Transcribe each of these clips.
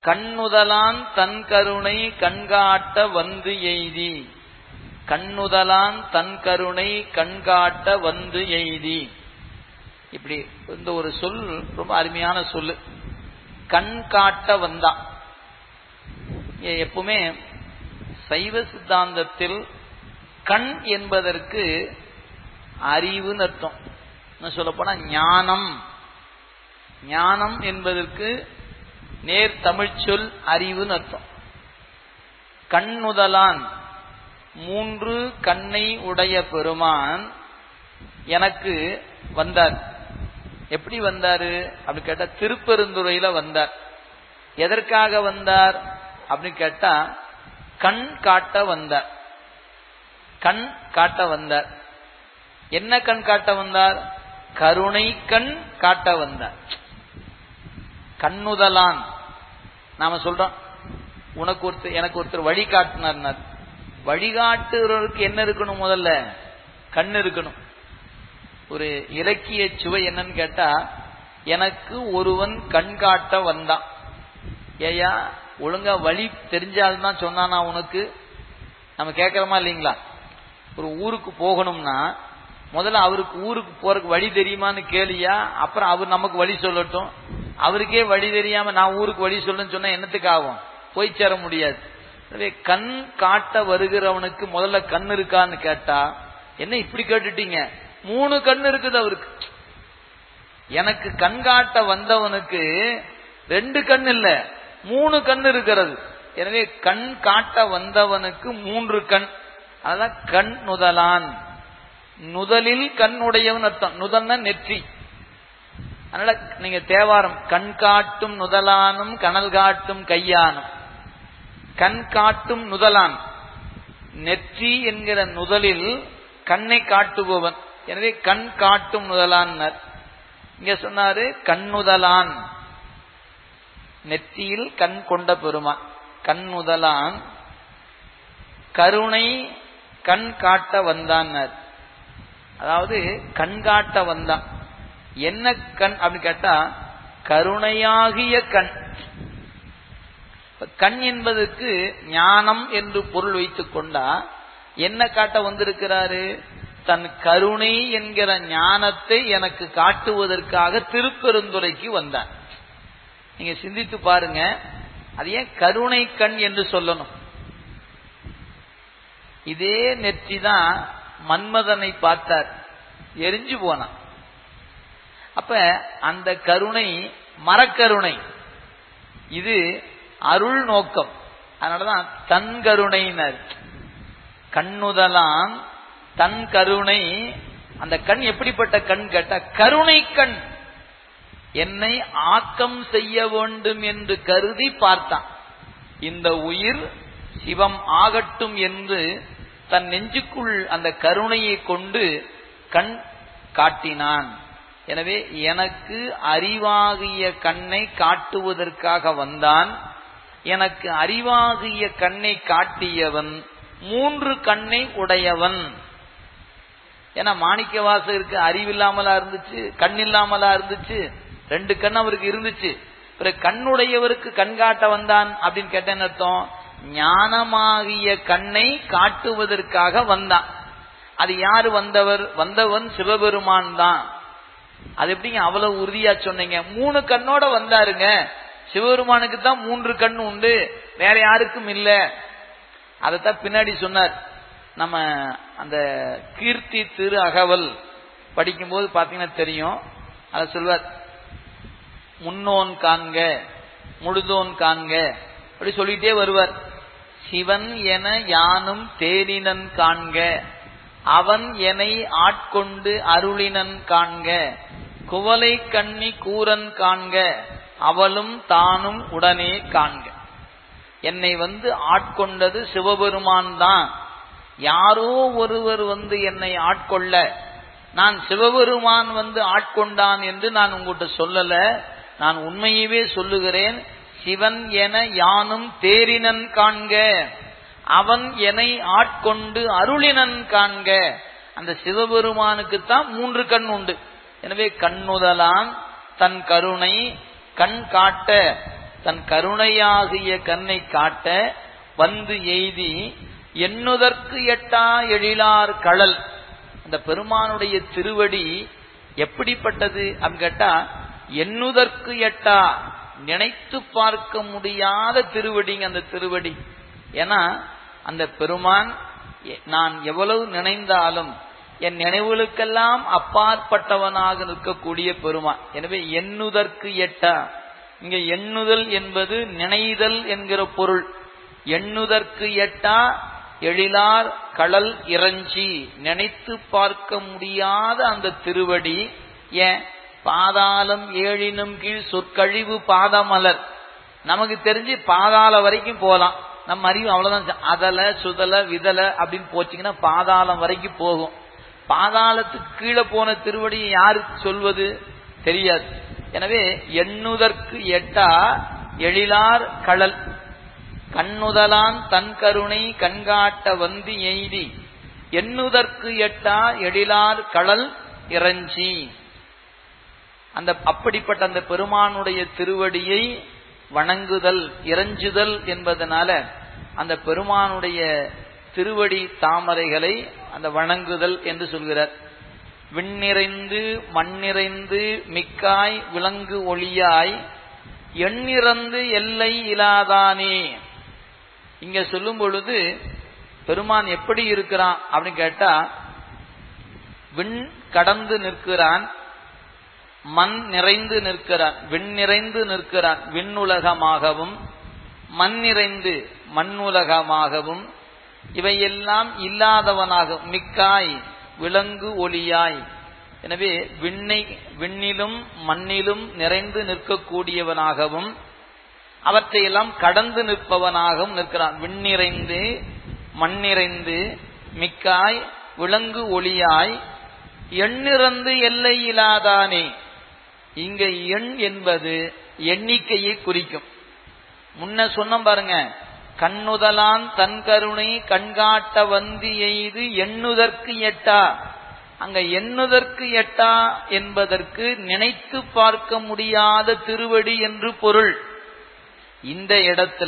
கண்ணுதலான் தன் கருணை கண்காட்ட வந்து எய்தி கண்ணுதலான் தன் கருணை கண்காட்ட வந்து எய்தி இப்படி இந்த ஒரு சொல் ரொம்ப அருமையான சொல்லு கண் காட்ட வந்தான் எப்பவுமே சைவ சித்தாந்தத்தில் கண் என்பதற்கு அறிவுன்னு அர்த்தம் இன்னும் சொல்ல போனா ஞானம் ஞானம் என்பதற்கு நேர் தமிழ் சொல் அறிவுன்னு அர்த்தம் கண்ணுதலான் மூன்று கண்ணை உடைய பெருமான் எனக்கு வந்தார் எப்படி வந்தாரு அப்படின்னு கேட்டா திருப்பெருந்துறையில வந்தார் எதற்காக வந்தார் அப்படின்னு கேட்டா கண் காட்ட வந்தார் கண் காட்ட வந்தார் என்ன கண் காட்ட வந்தார் கருணை கண் காட்ட வந்தார் கண்ணுதலான் நாம சொல்றோம் உனக்கு ஒருத்தர் எனக்கு ஒருத்தர் வழிகாட்டினார் வழிகாட்டுறவருக்கு என்ன இருக்கணும் முதல்ல கண் இருக்கணும் ஒரு இலக்கிய சுவை என்னன்னு கேட்டா எனக்கு ஒருவன் கண் காட்ட வந்தான் ஏயா ஒழுங்கா வழி தெரிஞ்சால்தான் சொன்னானா உனக்கு நம்ம கேட்கறோமா இல்லைங்களா ஒரு ஊருக்கு போகணும்னா முதல்ல அவருக்கு ஊருக்கு போறதுக்கு வழி தெரியுமான்னு கேளியா அப்புறம் அவர் நமக்கு வழி சொல்லட்டும் அவருக்கே வழி தெரியாம நான் ஊருக்கு வழி சொல்லுன்னு சொன்னா என்னத்துக்கு ஆகும் போய் சேர முடியாது எனவே கண் காட்ட வருகிறவனுக்கு முதல்ல கண் இருக்கான்னு கேட்டா என்ன இப்படி கேட்டுட்டீங்க மூணு கண் இருக்குது அவருக்கு எனக்கு கண் காட்ட வந்தவனுக்கு ரெண்டு கண் இல்ல மூணு கண் இருக்கிறது எனவே கண் காட்ட வந்தவனுக்கு மூன்று கண் அதான் கண் நுதலான் நுதலில் கண் உடையவன் அர்த்தம் நுதல்னா நெற்றி அதனால நீங்க தேவாரம் கண் காட்டும் நுதலானும் கனல் காட்டும் கையானும் கண் காட்டும் நுதலான் நெற்றி என்கிற நுதலில் கண்ணை காட்டுபவன் எனவே கண் காட்டும் நுதலான்னர் இங்க சொன்னாரு கண்ணுதலான் நெற்றியில் கண் கொண்ட பெருமான் கண்ணுதலான் கருணை கண் காட்ட வந்தான்னர் அதாவது கண் காட்ட வந்தான் என்ன கண் அப்படின்னு கேட்டா கருணையாகிய கண் கண் என்பதற்கு ஞானம் என்று பொருள் வைத்துக் கொண்டா என்ன காட்ட வந்திருக்கிறாரு தன் கருணை என்கிற ஞானத்தை எனக்கு காட்டுவதற்காக திருப்பெருந்துறைக்கு வந்தார் நீங்க சிந்தித்து பாருங்க அது ஏன் கருணை கண் என்று சொல்லணும் இதே நெற்றி தான் மன்மதனை பார்த்தார் எரிஞ்சு போனான் அப்ப அந்த கருணை மரக்கருணை இது அருள் நோக்கம் அதனாலதான் தன் கருணையினர் கண்ணுதலாம் தன் கருணை அந்த கண் எப்படிப்பட்ட கண் கேட்ட கருணை கண் என்னை ஆக்கம் செய்ய வேண்டும் என்று கருதி பார்த்தான் இந்த உயிர் சிவம் ஆகட்டும் என்று தன் நெஞ்சுக்குள் அந்த கருணையை கொண்டு கண் காட்டினான் எனவே எனக்கு அறிவாகிய கண்ணை காட்டுவதற்காக வந்தான் எனக்கு அறிவாகிய கண்ணை காட்டியவன் மூன்று கண்ணை உடையவன் ஏன்னா மாணிக்க வாசகருக்கு அறிவில்லாமலா இருந்துச்சு கண் இல்லாமலா இருந்துச்சு ரெண்டு கண் அவருக்கு இருந்துச்சு பிறகு கண்ணுடையவருக்கு கண் காட்ட வந்தான் அப்படின்னு கேட்டேன்னு அர்த்தம் ஞானமாகிய கண்ணை காட்டுவதற்காக வந்தான் அது யாரு வந்தவர் வந்தவன் சிவபெருமான் தான் அது எப்படிங்க அவ்வளவு உறுதியா சொன்னீங்க மூணு கண்ணோட வந்தாருங்க சிவபெருமானுக்கு தான் மூன்று கண் உண்டு வேற யாருக்கும் இல்ல அதைத்தான் பின்னாடி சொன்னார் நம்ம அந்த கீர்த்தி திரு அகவல் படிக்கும்போது பாத்தீங்கன்னா தெரியும் அதை சொல்வார் முன்னோன் காண்க முழுதோன் காண்க அப்படி சொல்லிட்டே வருவார் சிவன் என யானும் தேரினன் காண்க அவன் என்னை ஆட்கொண்டு அருளினன் காண்க குவலை கண்ணி கூரன் காண்க அவளும் தானும் உடனே காண்க என்னை வந்து ஆட்கொண்டது சிவபெருமான் தான் யாரோ ஒருவர் வந்து என்னை ஆட்கொள்ள நான் சிவபெருமான் வந்து ஆட்கொண்டான் என்று நான் உங்கள்கிட்ட சொல்லல நான் உண்மையவே சொல்லுகிறேன் சிவன் என யானும் தேரினன் காண்க அவன் என்னை ஆட்கொண்டு அருளினன் காண்க அந்த சிவபெருமானுக்கு தான் மூன்று கண் உண்டு எனவே கண்ணுதலான் தன் கருணை கண் காட்ட தன் கருணையாகிய கண்ணை காட்ட வந்து எய்தி எண்ணுதற்கு எட்டா எழிலார் கடல் அந்த பெருமானுடைய திருவடி எப்படிப்பட்டது அப்படின்னு கேட்டா எண்ணுதற்கு எட்டா நினைத்து பார்க்க முடியாத திருவடிங்க அந்த திருவடி ஏன்னா அந்த பெருமான் நான் எவ்வளவு நினைந்தாலும் என் நினைவுகளுக்கெல்லாம் அப்பாற்பட்டவனாக நிற்கக்கூடிய பெருமான் எனவே எண்ணுதற்கு எட்டா இங்க எண்ணுதல் என்பது நினைதல் என்கிற பொருள் எண்ணுதற்கு எட்டா எழிலார் கடல் இறஞ்சி நினைத்து பார்க்க முடியாத அந்த திருவடி ஏன் பாதாளம் ஏழினும் கீழ் சொற்கழிவு பாதமலர் நமக்கு தெரிஞ்சு பாதாள வரைக்கும் போகலாம் நம்ம அறிவு அவ்வளவுதான் அதல சுதல விதல அப்படின்னு போச்சுங்கன்னா பாதாளம் வரைக்கும் போகும் பாதாளத்துக்கு கீழே போன திருவடியை யாருக்கு சொல்வது தெரியாது எனவே எண்ணுதற்கு எட்டா எழிலார் கடல் கண்ணுதலான் தன் கருணை கண்காட்ட வந்து எய்தி எண்ணுதற்கு எட்டா எழிலார் கடல் இறஞ்சி அந்த அப்படிப்பட்ட அந்த பெருமானுடைய திருவடியை வணங்குதல் இறைஞ்சுதல் என்பதனால அந்த பெருமானுடைய திருவடி தாமரைகளை அந்த வணங்குதல் என்று சொல்கிறார் விண்ணிறைந்து மண்ணிறைந்து மிக்காய் விலங்கு ஒளியாய் எண்ணிறந்து எல்லை இலாதானே இங்க சொல்லும் பொழுது பெருமான் எப்படி இருக்கிறான் அப்படின்னு கேட்டா விண் கடந்து நிற்கிறான் மண் நிறைந்து நிற்கிறான் விண் நிறைந்து நிற்கிறான் விண்ணுலகமாகவும் மண் நிறைந்து மண்ணுலகமாகவும் இவையெல்லாம் இல்லாதவனாக மிக்காய் விலங்கு ஒளியாய் எனவே விண்ணை விண்ணிலும் மண்ணிலும் நிறைந்து நிற்கக்கூடியவனாகவும் அவற்றையெல்லாம் கடந்து நிற்பவனாகவும் நிற்கிறான் விண்ணிறைந்து மண்ணிறைந்து மிக்காய் விலங்கு ஒளியாய் எண்ணிறந்து எல்லை இல்லாதானே இங்க எண் என்பது எண்ணிக்கையை குறிக்கும் முன்ன சொன்ன பாருங்க கண்ணுதலான் தன் கருணை கண்காட்ட வந்து எய்து எண்ணுதற்கு எட்டா அங்க எண்ணுதற்கு எட்டா என்பதற்கு நினைத்து பார்க்க முடியாத திருவடி என்று பொருள் இந்த இடத்துல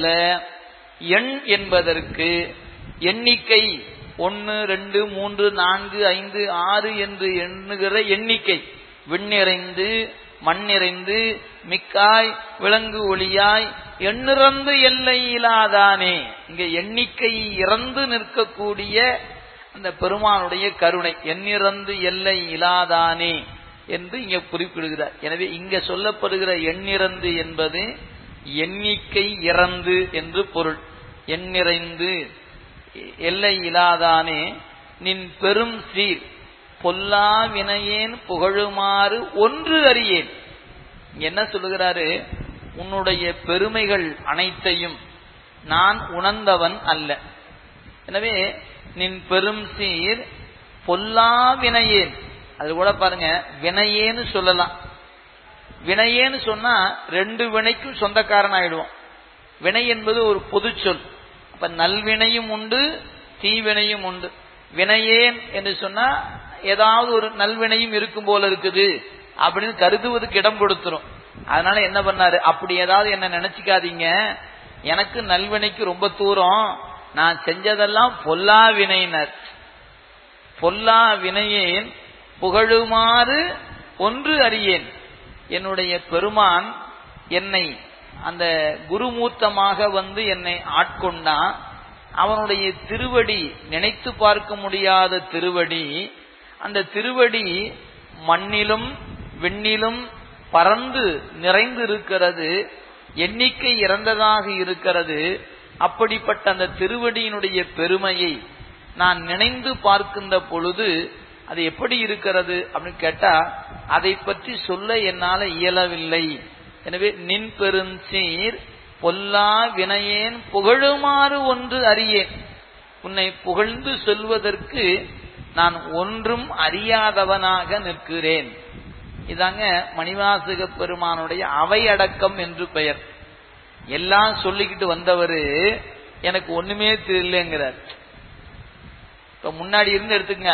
எண் என்பதற்கு எண்ணிக்கை ஒன்னு ரெண்டு மூன்று நான்கு ஐந்து ஆறு என்று எண்ணுகிற எண்ணிக்கை விண்ணிறைந்து மண்ணிறைந்து மிக்காய் விலங்கு ஒளியாய் எண்ணிறந்து எல்லை இல்லாதானே இங்க எண்ணிக்கை இறந்து நிற்கக்கூடிய அந்த பெருமானுடைய கருணை எண்ணிறந்து எல்லை இல்லாதானே என்று இங்க குறிப்பிடுகிறார் எனவே இங்க சொல்லப்படுகிற எண்ணிறந்து என்பது எண்ணிக்கை இறந்து என்று பொருள் எண்ணிறைந்து எல்லை இல்லாதானே நின் பெரும் சீர் பொல்லா வினையேன் புகழுமாறு ஒன்று அறியேன் என்ன சொல்லுகிறாரு உன்னுடைய பெருமைகள் அனைத்தையும் நான் உணர்ந்தவன் அல்ல எனவே நின் பெரும் சீர் பொல்லா வினையேன் அது கூட பாருங்க வினையேன்னு சொல்லலாம் வினையேன்னு சொன்னா ரெண்டு வினைக்கும் சொந்தக்காரன் ஆயிடுவோம் வினை என்பது ஒரு பொது சொல் அப்ப நல்வினையும் உண்டு தீவினையும் உண்டு வினையேன் என்று சொன்னா ஏதாவது ஒரு நல்வினையும் இருக்கும் போல இருக்குது அப்படின்னு கருதுவதுக்கு இடம் கொடுத்துரும் அதனால என்ன பண்ணாரு அப்படி ஏதாவது என்ன நினைச்சுக்காதீங்க எனக்கு நல்வினைக்கு ரொம்ப தூரம் நான் செஞ்சதெல்லாம் பொல்லா வினையினர் பொல்லா வினையேன் புகழுமாறு ஒன்று அறியேன் என்னுடைய பெருமான் என்னை அந்த குருமூர்த்தமாக வந்து என்னை ஆட்கொண்டான் அவனுடைய திருவடி நினைத்து பார்க்க முடியாத திருவடி அந்த திருவடி மண்ணிலும் விண்ணிலும் பறந்து நிறைந்து இருக்கிறது எண்ணிக்கை இறந்ததாக இருக்கிறது அப்படிப்பட்ட அந்த திருவடியினுடைய பெருமையை நான் நினைந்து பார்க்கின்ற பொழுது அது எப்படி இருக்கிறது அப்படின்னு கேட்டா அதை பற்றி சொல்ல என்னால இயலவில்லை எனவே நின் பெருஞ்சீர் பொல்லா வினையேன் புகழுமாறு ஒன்று அறியேன் உன்னை புகழ்ந்து சொல்வதற்கு நான் ஒன்றும் அறியாதவனாக நிற்கிறேன் இதாங்க மணிவாசக பெருமானுடைய அவையடக்கம் என்று பெயர் எல்லாம் சொல்லிக்கிட்டு வந்தவரு எனக்கு ஒண்ணுமே தெரியலங்கிறார் இப்ப முன்னாடி இருந்து எடுத்துங்க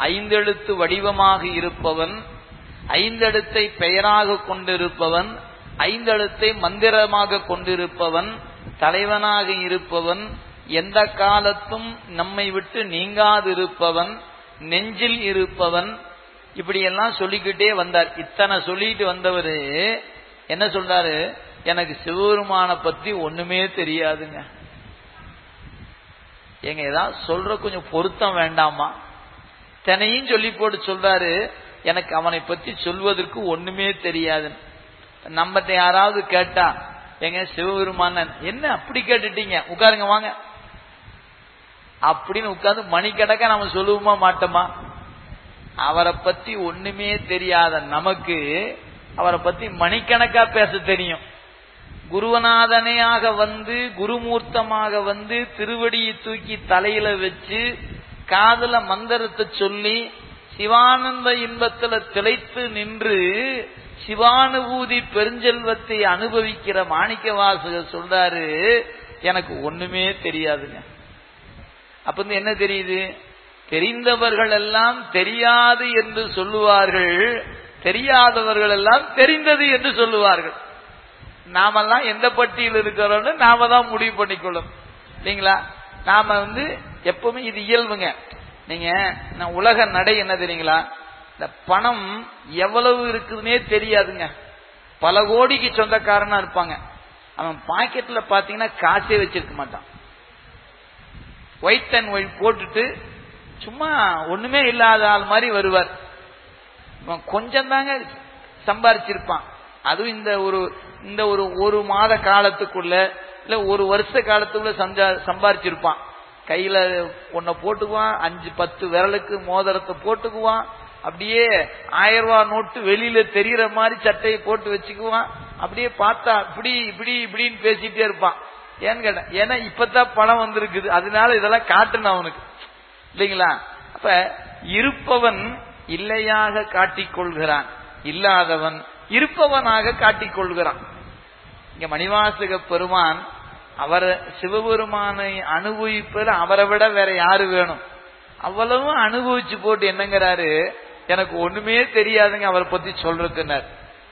ஐந்தெழுத்து வடிவமாக இருப்பவன் ஐந்தெழுத்தை பெயராக கொண்டிருப்பவன் ஐந்தெழுத்தை மந்திரமாக கொண்டிருப்பவன் தலைவனாக இருப்பவன் எந்த காலத்தும் நம்மை விட்டு நீங்காதிருப்பவன் நெஞ்சில் இருப்பவன் இப்படி எல்லாம் சொல்லிக்கிட்டே வந்தார் இத்தனை சொல்லிட்டு வந்தவரு என்ன சொல்றாரு எனக்கு சிவபெருமான பத்தி ஒண்ணுமே தெரியாதுங்க எங்க ஏதாவது சொல்ற கொஞ்சம் பொருத்தம் வேண்டாமா தனையும் சொல்லி போட்டு சொல்றாரு எனக்கு அவனை பத்தி சொல்வதற்கு ஒண்ணுமே தெரியாது நம்மகிட்ட யாராவது கேட்டா எங்க சிவபெருமானன் என்ன அப்படி கேட்டுட்டீங்க உட்காருங்க வாங்க அப்படின்னு உட்கார்ந்து மணிக்கணக்கா நம்ம சொல்லுவோமா மாட்டோமா அவரை பத்தி ஒண்ணுமே தெரியாத நமக்கு அவரை பத்தி மணிக்கணக்கா பேச தெரியும் குருவநாதனையாக வந்து குருமூர்த்தமாக வந்து திருவடியை தூக்கி தலையில வச்சு காதல மந்திரத்தை சொல்லி சிவானந்த இன்பத்துல திளைத்து நின்று சிவானுபூதி பெருஞ்செல்வத்தை அனுபவிக்கிற மாணிக்க வாசகர் சொல்றாரு எனக்கு ஒண்ணுமே தெரியாதுங்க அப்ப வந்து என்ன தெரியுது தெரிந்தவர்கள் எல்லாம் தெரியாது என்று சொல்லுவார்கள் தெரியாதவர்கள் எல்லாம் தெரிந்தது என்று சொல்லுவார்கள் நாமெல்லாம் எந்த பட்டியல் இருக்கிறோம்னு நாம தான் முடிவு பண்ணிக்கொள்ளும் இல்லைங்களா நாம வந்து எப்பவுமே இது இயல்புங்க நீங்க நான் உலக நடை என்ன தெரியுங்களா இந்த பணம் எவ்வளவு இருக்குதுன்னே தெரியாதுங்க பல கோடிக்கு சொந்தக்காரனா இருப்பாங்க அவன் பாக்கெட்ல பாத்தீங்கன்னா காசே வச்சிருக்க மாட்டான் ஒயிட் அண்ட் ஒயிட் போட்டுட்டு சும்மா ஒண்ணுமே இல்லாத ஆள் மாதிரி வருவார் இவன் கொஞ்சம் தாங்க சம்பாரிச்சிருப்பான் அதுவும் இந்த ஒரு இந்த ஒரு ஒரு மாத காலத்துக்குள்ள இல்ல ஒரு வருஷ காலத்துக்குள்ள சஞ்சா சம்பாரிச்சிருப்பான் கையில ஒன்ன போட்டுக்குவான் அஞ்சு பத்து விரலுக்கு மோதிரத்தை போட்டுக்குவான் அப்படியே ஆயிரம் ரூபாய் நோட்டு வெளியில தெரியற மாதிரி சட்டையை போட்டு வச்சுக்குவான் அப்படியே பார்த்தா இப்படி இப்படி இப்படின்னு பேசிட்டே இருப்பான் ஏன்னு கேட்டேன் ஏன்னா இப்பதான் பணம் வந்திருக்குது அதனால இதெல்லாம் காட்டணும் அவனுக்கு இல்லைங்களா அப்ப இருப்பவன் இல்லையாக காட்டிக்கொள்கிறான் இல்லாதவன் இருப்பவனாக காட்டிக்கொள்கிறான் இங்க மணிவாசக பெருமான் அவர் சிவபெருமானை அனுபவிப்பதில் அவரை விட வேற யாரு வேணும் அவ்வளவும் அனுபவிச்சு போட்டு என்னங்கிறாரு எனக்கு ஒண்ணுமே தெரியாதுங்க அவரை பத்தி சொல்றதுனர்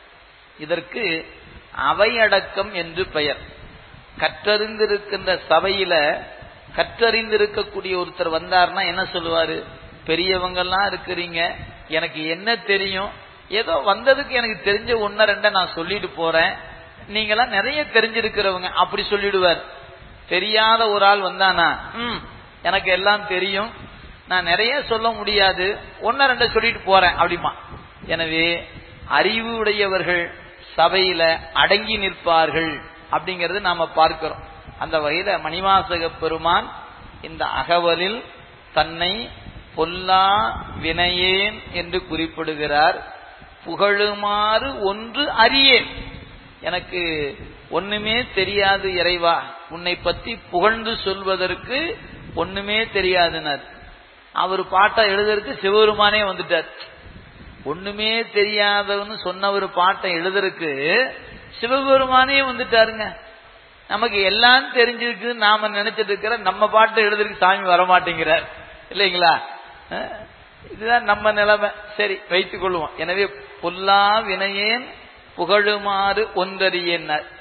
இதற்கு அவையடக்கம் என்று பெயர் கற்றறிந்திருக்கின்ற சபையில கற்றறிந்திருக்கக்கூடிய ஒருத்தர் வந்தார்னா என்ன சொல்லுவாரு பெரியவங்கெல்லாம் இருக்கிறீங்க எனக்கு என்ன தெரியும் ஏதோ வந்ததுக்கு எனக்கு தெரிஞ்ச ஒன்ன ரெண்ட நான் சொல்லிட்டு போறேன் நீங்களாம் நிறைய தெரிஞ்சிருக்கிறவங்க அப்படி சொல்லிடுவார் தெரியாத ஒரு ஆள் வந்தானா ம் எனக்கு எல்லாம் தெரியும் நான் நிறைய சொல்ல முடியாது ஒன்ன ரெண்ட சொல்லிட்டு போறேன் அப்படிமா எனவே அறிவு உடையவர்கள் சபையில அடங்கி நிற்பார்கள் அப்படிங்கறது நாம பார்க்கிறோம் அந்த வகையில மணிவாசக பெருமான் இந்த அகவலில் தன்னை பொல்லா வினையேன் என்று குறிப்பிடுகிறார் புகழுமாறு ஒன்று அறியேன் எனக்கு ஒண்ணுமே தெரியாது இறைவா உன்னை பத்தி புகழ்ந்து சொல்வதற்கு ஒண்ணுமே தெரியாதுனர் அவர் பாட்டை எழுதுறதுக்கு சிவபெருமானே வந்துட்டார் ஒண்ணுமே தெரியாதவன்னு சொன்ன ஒரு பாட்டை எழுதுறதுக்கு சிவபெருமானே வந்துட்டாருங்க நமக்கு எல்லாம் தெரிஞ்சிருக்கு நாம நினைச்சிட்டு இருக்கிற நம்ம பாட்டை எழுதுறதுக்கு சாமி வரமாட்டேங்கிறார் இல்லைங்களா இதுதான் நம்ம நிலைமை சரி வைத்துக் கொள்வோம் எனவே பொல்லா வினையேன் புகழுமாறு ஒன்றறியேன்